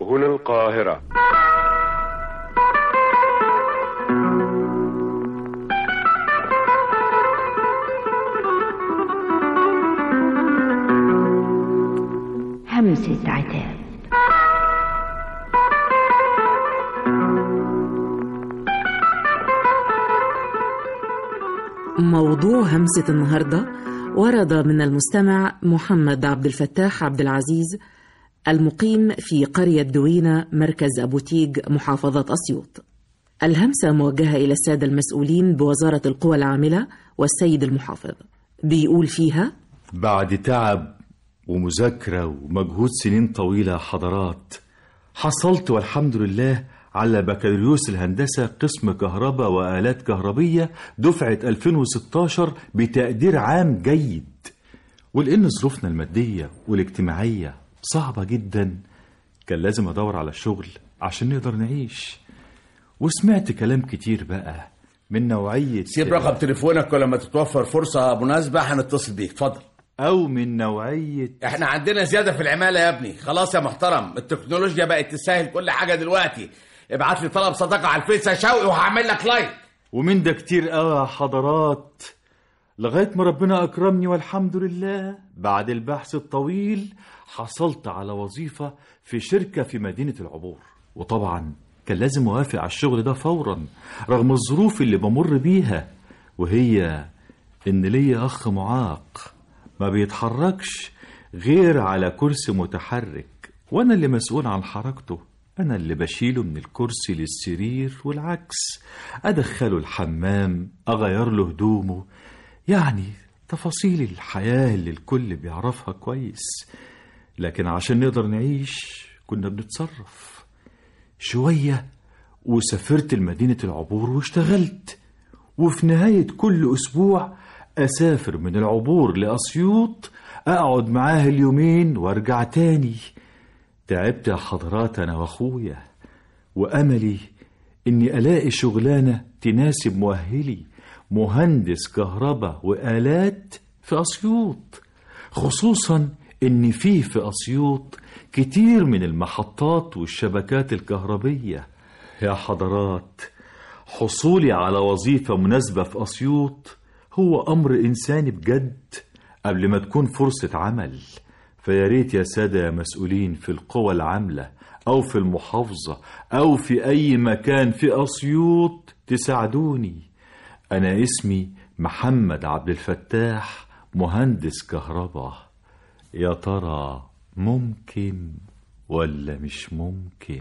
هنا القاهرة همسة عتاب موضوع همسة النهاردة ورد من المستمع محمد عبد الفتاح عبد العزيز المقيم في قرية دوينة مركز أبو تيج محافظة أسيوط الهمسة موجهة إلى السادة المسؤولين بوزارة القوى العاملة والسيد المحافظ بيقول فيها بعد تعب ومذاكرة ومجهود سنين طويلة يا حضرات حصلت والحمد لله على بكالوريوس الهندسة قسم كهرباء وآلات كهربية دفعة 2016 بتقدير عام جيد ولأن ظروفنا المادية والاجتماعية صعبة جدا كان لازم أدور على شغل عشان نقدر نعيش وسمعت كلام كتير بقى من نوعية سيب رقم تليفونك ولما تتوفر فرصة مناسبة هنتصل بيك اتفضل أو من نوعية احنا عندنا زيادة في العمالة يا ابني خلاص يا محترم التكنولوجيا بقت تسهل كل حاجة دلوقتي ابعت لي طلب صداقة على الفيس يا شوقي وهعمل لك لايك ومن ده كتير قوي يا حضرات لغاية ما ربنا أكرمني والحمد لله بعد البحث الطويل حصلت على وظيفة في شركة في مدينة العبور وطبعا كان لازم أوافق على الشغل ده فورا رغم الظروف اللي بمر بيها وهي إن ليا أخ معاق ما بيتحركش غير على كرسي متحرك وأنا اللي مسؤول عن حركته أنا اللي بشيله من الكرسي للسرير والعكس أدخله الحمام أغير له هدومه يعني تفاصيل الحياة اللي الكل بيعرفها كويس لكن عشان نقدر نعيش كنا بنتصرف شوية وسافرت لمدينة العبور واشتغلت وفي نهاية كل أسبوع أسافر من العبور لأسيوط أقعد معاه اليومين وأرجع تاني تعبت يا حضرات أنا وأخويا وأملي إني ألاقي شغلانة تناسب مؤهلي مهندس كهرباء وآلات في أسيوط خصوصا إن فيه في أسيوط كتير من المحطات والشبكات الكهربية يا حضرات حصولي على وظيفة مناسبة في أسيوط هو أمر إنساني بجد قبل ما تكون فرصة عمل فيا ريت يا سادة يا مسؤولين في القوى العاملة أو في المحافظة أو في أي مكان في أسيوط تساعدوني أنا اسمي محمد عبد الفتاح مهندس كهرباء يا ترى ممكن ولا مش ممكن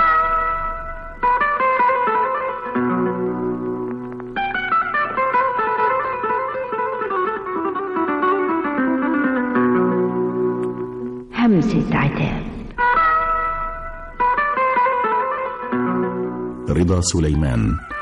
همسة عتاب رضا سليمان